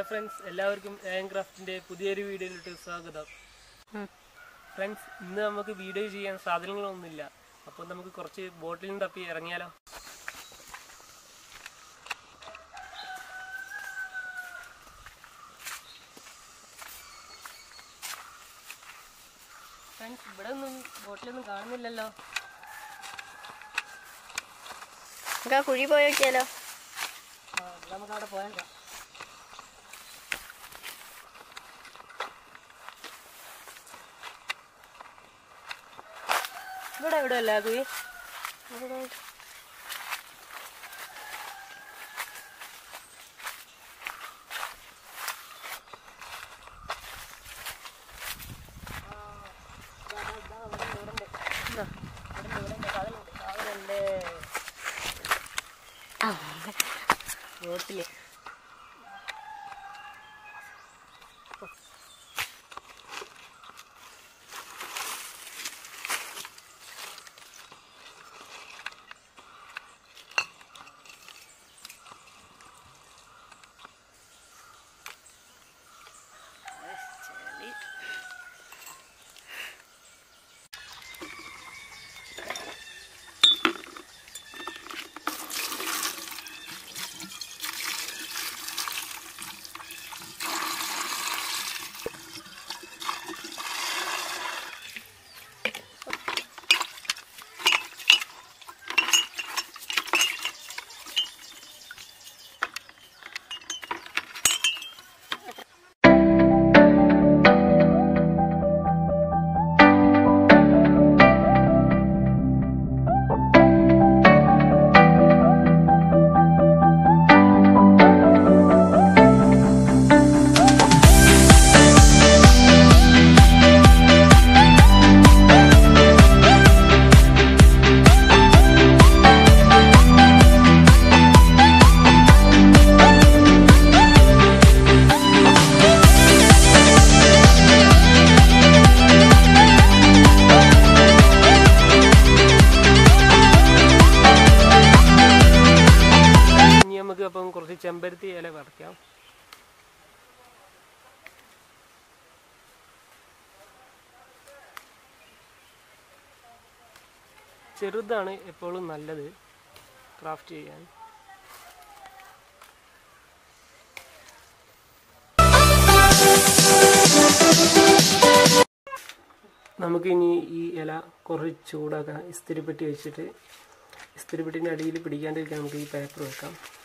friends എല്ലാവർക്കും ഏൻ ക്രാഫ്റ്റിന്റെ പുതിയൊരു വീഡിയോയിലോട്ട് സ്വാഗതം ഫ്രണ്ട്സ് ഇന്ന് നമുക്ക് വീഡിയോ ചെയ്യാൻ സാധനങ്ങളൊന്നുമില്ല അപ്പോൾ നമുക്ക് കുറച്ച് ബോട്ടിലും തപ്പി ഇറങ്ങിയാലോ ഫ്രണ്ട്സ് ഇവിടെ ഒന്നും ബോട്ടിലൊന്നും കാണുന്നില്ലല്ലോ നമുക്ക് ആ കുഴി പോയി നോക്കിയാലോ ആ, നമുക്ക് അവിടെ പോയേക്കാം ഇവിടെ എവിടെ അല്ല കുഴി ബോട്ടില് ഇനി നമുക്ക് അപ്പം കുറച്ച് ചെമ്പരത്തി ഇല പറിക്കാം ചെറുതാണ് എപ്പോഴും നല്ലത് ക്രാഫ്റ്റ് ചെയ്യാൻ നമുക്കിനി ഈ ഇല കുറച്ച് ചൂടാക്കാം ഇസ്തിരിപ്പെട്ടി വെച്ചിട്ട് ഇസ്തിരിപ്പെട്ടിൻ്റെ അടിയിൽ പിടിക്കാണ്ടിരിക്കാൻ നമുക്ക് ഈ പേപ്പർ വെക്കാം